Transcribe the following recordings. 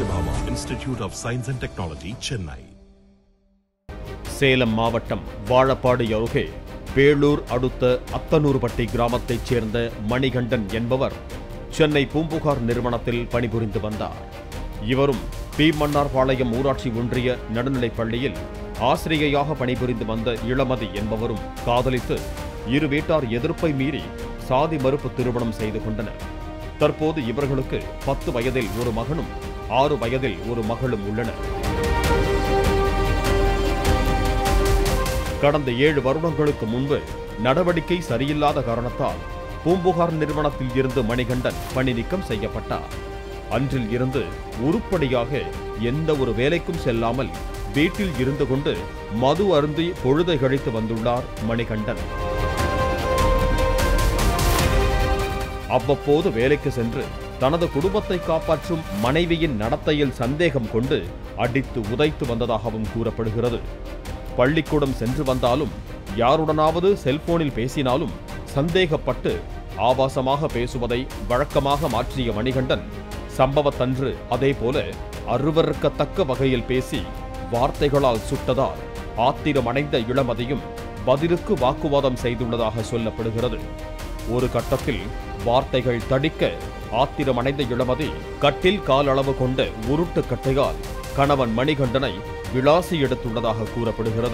Satyabhama Institute of Science and Technology, Chennai. Salem மாவட்டம் வாழப்பாடி அருகே வேளூர் அடுத்த அத்தனூர்பட்டி கிராமத்தைச் சேர்ந்த மணிகண்டன் என்பவர் சென்னை பூம்புகார் நிறுவனத்தில் பணிபுரிந்து வந்தார் இவரும் பி மன்னார்பாளையம் ஊராட்சி ஒன்றிய நடுநிலைப் பள்ளியில் ஆசிரியையாக பணிபுரிந்து வந்த இளமதி என்பவரும் காதலித்து இரு வீட்டார் எதிர்ப்பை மீறி சாதி மறுப்பு திருமணம் செய்து கொண்டனர் தற்போது இவர்களுக்கு பத்து வயதில் ஒரு மகனும் ஆறு வயதில் ஒரு மகளும் உள்ளனர் கடந்த ஏழு வருடங்களுக்கு முன்பு நடவடிக்கை சரியில்லாத காரணத்தால் பூம்புகார் நிறுவனத்தில் இருந்து மணிகண்டன் பணி நீக்கம் செய்யப்பட்டார் அன்றில் இருந்து உருப்படியாக எந்த ஒரு வேலைக்கும் செல்லாமல் வீட்டில் இருந்து கொண்டு மது அருந்தி பொழுதை கழித்து வந்துள்ளார் மணிகண்டன் அவ்வப்போது வேலைக்கு சென்று தனது குடும்பத்தை காப்பாற்றும் மனைவியின் நடத்தையில் சந்தேகம் கொண்டு அடித்து உதைத்து வந்ததாகவும் கூறப்படுகிறது பள்ளிக்கூடம் சென்று வந்தாலும் யாருடனாவது செல்போனில் பேசினாலும் சந்தேகப்பட்டு ஆபாசமாக பேசுவதை வழக்கமாக மாற்றிய மணிகண்டன் சம்பவத்தன்று அதேபோல அருவருக்கத்தக்க வகையில் பேசி வார்த்தைகளால் சுட்டதால் ஆத்திரமடைந்த இளமதியும் பதிலுக்கு வாக்குவாதம் செய்துள்ளதாக சொல்லப்படுகிறது ஒரு கட்டத்தில் வார்த்தைகள் தடிக்க ஆத்திரமடைந்த இளமதி கட்டில் காலளவு கொண்ட உருட்டு கட்டையால் கணவன் மணிகண்டனை விளாசி எடுத்துள்ளதாக கூறப்படுகிறது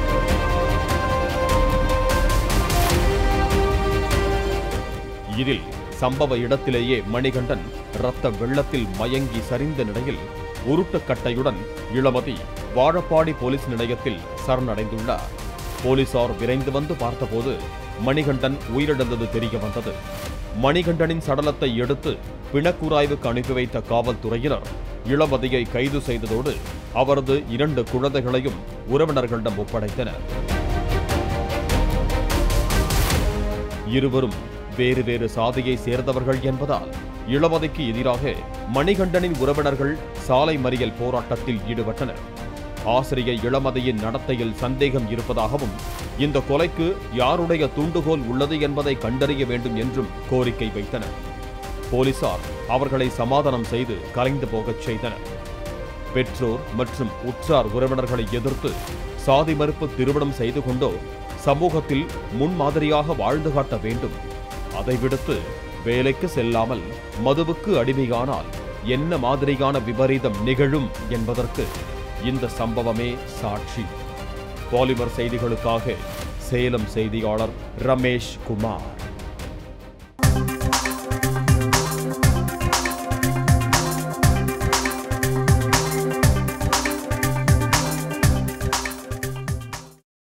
இதில் சம்பவ இடத்திலேயே மணிகண்டன் இரத்த வெள்ளத்தில் மயங்கி சரிந்த நிலையில் உருட்டுக்கட்டையுடன் இளமதி வாழப்பாடி போலீஸ் நிலையத்தில் சரணடைந்துள்ளார் போலீசார் விரைந்து வந்து பார்த்தபோது மணிகண்டன் உயிரிழந்தது தெரிய வந்தது மணிகண்டனின் சடலத்தை எடுத்து பிணக்கூராய்வுக்கு அனுப்பி வைத்த காவல்துறையினர் இளமதியை கைது செய்ததோடு அவரது இரண்டு குழந்தைகளையும் உறவினர்களிடம் ஒப்படைத்தனர் இருவரும் வேறு வேறு சாதியை சேர்ந்தவர்கள் என்பதால் இளமதிக்கு எதிராக மணிகண்டனின் உறவினர்கள் சாலை மறியல் போராட்டத்தில் ஈடுபட்டனர் ஆசிரியை இளமதியின் நடத்தையில் சந்தேகம் இருப்பதாகவும் இந்த கொலைக்கு யாருடைய தூண்டுகோல் உள்ளது என்பதை கண்டறிய வேண்டும் என்றும் கோரிக்கை வைத்தனர் போலீசார் அவர்களை சமாதானம் செய்து கலைந்து போகச் செய்தனர் பெற்றோர் மற்றும் உற்றார் உறவினர்களை எதிர்த்து சாதி மறுப்பு திருமணம் செய்து கொண்டோ சமூகத்தில் முன்மாதிரியாக வாழ்ந்து காட்ட வேண்டும் அதை விடுத்து வேலைக்கு செல்லாமல் மதுவுக்கு அடிமையானால் என்ன மாதிரியான விபரீதம் நிகழும் என்பதற்கு இந்த சம்பவமே சாட்சி பாலிமர் செய்திகளுக்காக சேலம் செய்தியாளர் ரமேஷ் குமார்